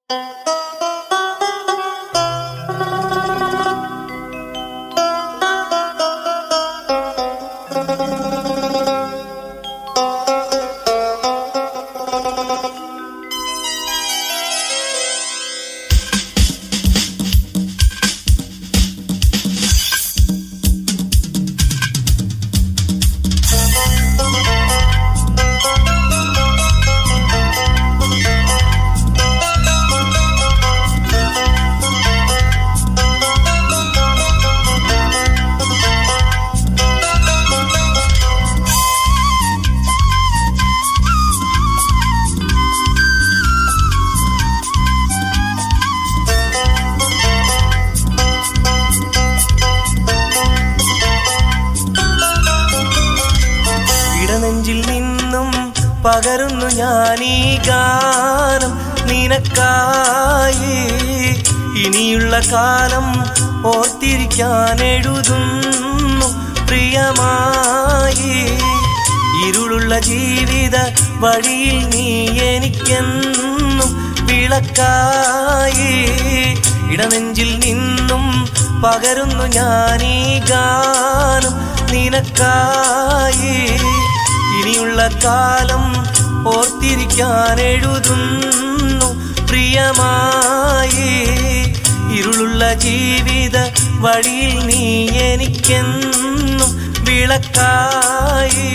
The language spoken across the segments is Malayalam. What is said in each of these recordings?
ഇടനെഞ്ചിൽ നിന്നും പകരുന്നു ഞാൻ ഈ ഗാനം നിനക്കായി ഇനിയുള്ള കാലം ഓർത്തിരിക്കാൻ എഴുതുന്നു പ്രിയമായി ഇരുളുള്ള ജീവിത വഴിയിൽ നീ എനിക്കെന്നും വിളക്കായി ഇടനെഞ്ചിൽ നിന്നും പകരുന്നു ഞാൻ ഈ ഗാനം നിനക്കായി ഇനിയുള്ള കാലം ഓർത്തിരിക്കാൻ എഴുതുന്നു പ്രിയമായി ഇരുളുള്ള ജീവിത വഴിയിൽ നീ എനിക്കെന്നും വിളക്കായി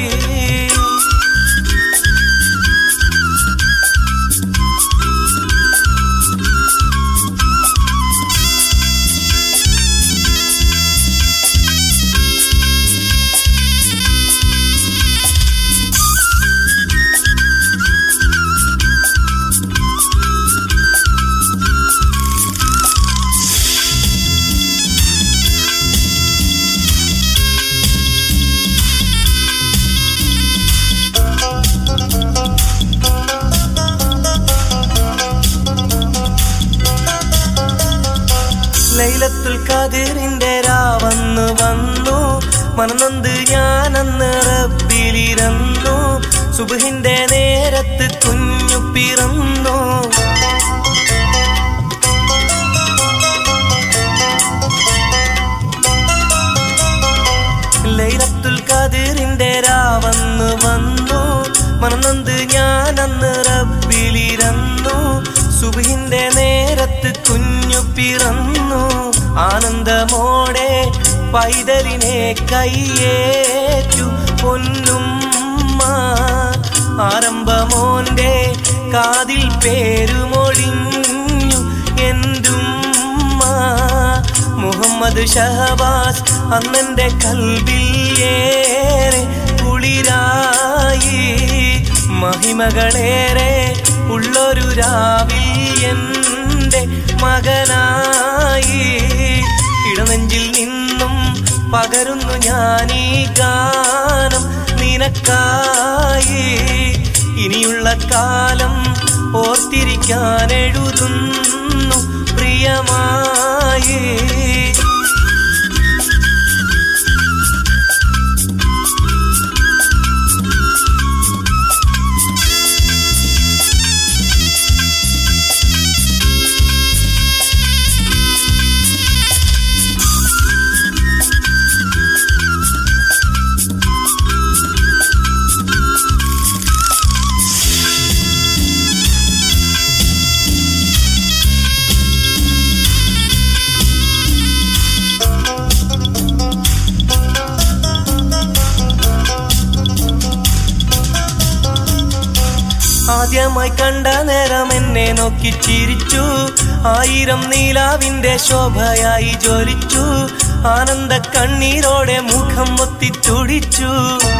ലൈലത്തുൽ കതിറിന്റെ രാവന്ന് വന്നു മനനന്ത് ഞാനന്ന് റബ്ബിലിരുന്നു സുബഹിന്റെ നേരത്ത് കുഞ്ഞു പിറന്നു ലൈലത്തുൽ കതിറിന്റെ രാവന്ന് വന്നു മനനന്ത് ഞാനന്ന് റബ്ബിലിരുന്നു സുബഹിന്റെ നേരത്ത് കുഞ്ഞു പിറന്നു ആനന്ദമോടെ പൈതലിനെ കയ്യേറ്റു പൊന്നുമ്മ ആരംഭമോന്റെ കാതിൽ പേരുമൊഴിഞ്ഞു എന്തുമ്മ മുഹമ്മദ് ഷഹബാസ് അന്നെന്റെ കൽബിൽ ഏറെ കുളിരായി മഹിമകളേറെ ഉള്ളൊരു രാവിൽ എൻ്റെ മകനായി ഇടനെഞ്ചിൽ നിന്നും പകരുന്നു ഞാൻ ഈ ഗാനം നിനക്കായി ഇനിയുള്ള കാലം ഓർത്തിരിക്കാൻ എഴുതുന്നു പ്രിയമായി ആദ്യമായി കണ്ട നേരം എന്നെ നോക്കി ചിരിച്ചു ആയിരം നീലാവിന്റെ ശോഭയായി ജ്വലിച്ചു ആനന്ദ കണ്ണീരോടെ മുഖം ഒത്തി തുടിച്ചു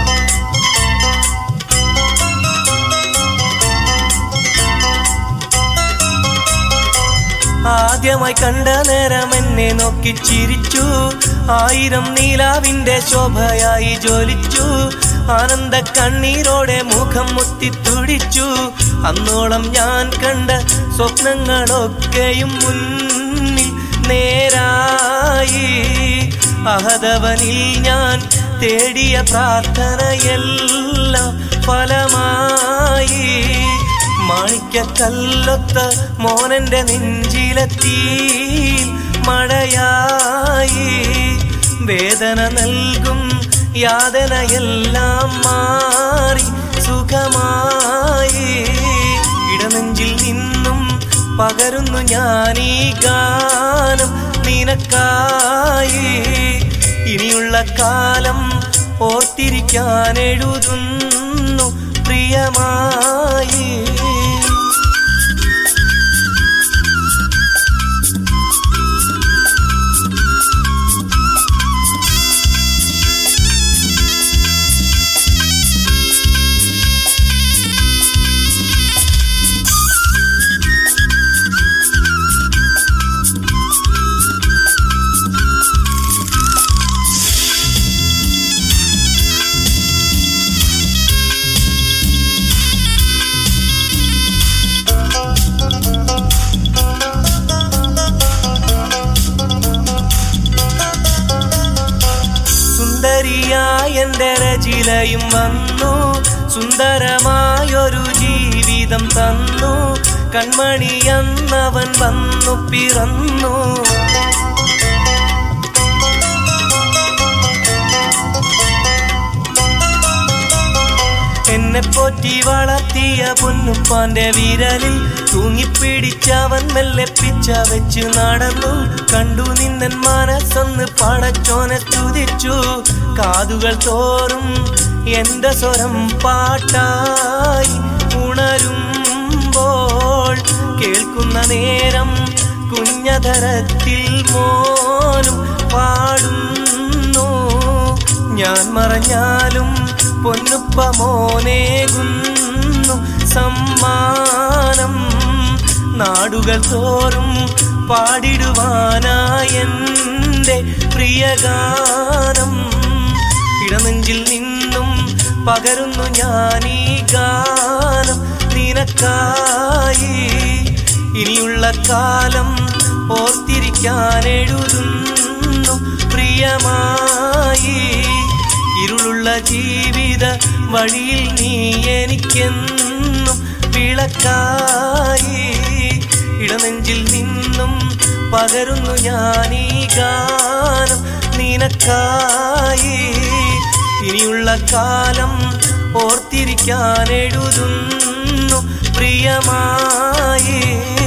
ആദ്യമായി കണ്ട നേരം എന്നെ നോക്കി ചിരിച്ചു ആയിരം നീലാവിന്റെ ശോഭയായി ജ്വലിച്ചു ആനന്ദ കണ്ണീരോടെ മുഖം മുത്തി തുടിച്ചു അന്നോളം ഞാൻ കണ്ട സ്വപ്നങ്ങളൊക്കെയും മുന്നിൽ നേരായി അഹദവനിൽ ഞാൻ തേടിയ പ്രാർത്ഥനയെല്ലാം ഫലമായി മാണിക്കല്ലൊത്ത മോനന്റെ നെഞ്ചിലെത്തി മഴയായി വേദന നൽകും യാതനയെല്ലാം മാറി സുഖമായി ഇടനെഞ്ചിൽ നിന്നും പകരുന്നു ഞാനീ ഗാനം നിനക്കായി ഇനിയുള്ള കാലം ഓർത്തിരിക്കാൻ എഴുതുന്നു പ്രിയമായി സുന്ദരിയായ എന്റെ രചിലയും വന്നു സുന്ദരമായൊരു ജീവിതം തന്നു കൺമണിയെന്നവൻ വന്നു പിറന്നു എന്നെ പോറ്റി വളർത്തിയ പൊന്നുപ്പാന്റെ വിരലിൽ തൂങ്ങിപ്പിടിച്ചവൻ മെല്ലെ പിച്ച വെച്ച് നടന്നു കണ്ടു നിന്നൻ മനസ്സൊന്ന് പടച്ചോനെ സ്തുതിച്ചു കാതുകൾ തോറും എന്റെ സ്വരം പാട്ടായി ഉണരുമ്പോൾ കേൾക്കുന്ന നേരം കുഞ്ഞതരത്തിൽ മോനും പാടുന്നു ഞാൻ മറഞ്ഞാലും പൊന്നുപ്പ മോനേകുന്നു സമ്മാനം നാടുകൾ തോറും പാടിടുവാനായെന്റെ പ്രിയഗാനം ഇടനെഞ്ചിൽ നിന്നും പകരുന്നു ഞാൻ ഈ ഗാനം നിനക്കായി ഇനിയുള്ള കാലം ഓർത്തിരിക്കാൻ എഴുതുന്നു പ്രിയമായി ഇരുളുള്ള ജീവിത വഴിയിൽ നീ എനിക്കെന്നും വിളക്കായി ഇടനെഞ്ചിൽ നിന്നും പകരുന്നു ഞാൻ ഈ ഗാനം നിനക്കായി ഇനിയുള്ള കാലം ഓർത്തിരിക്കാൻ എഴുതുന്നു പ്രിയമായി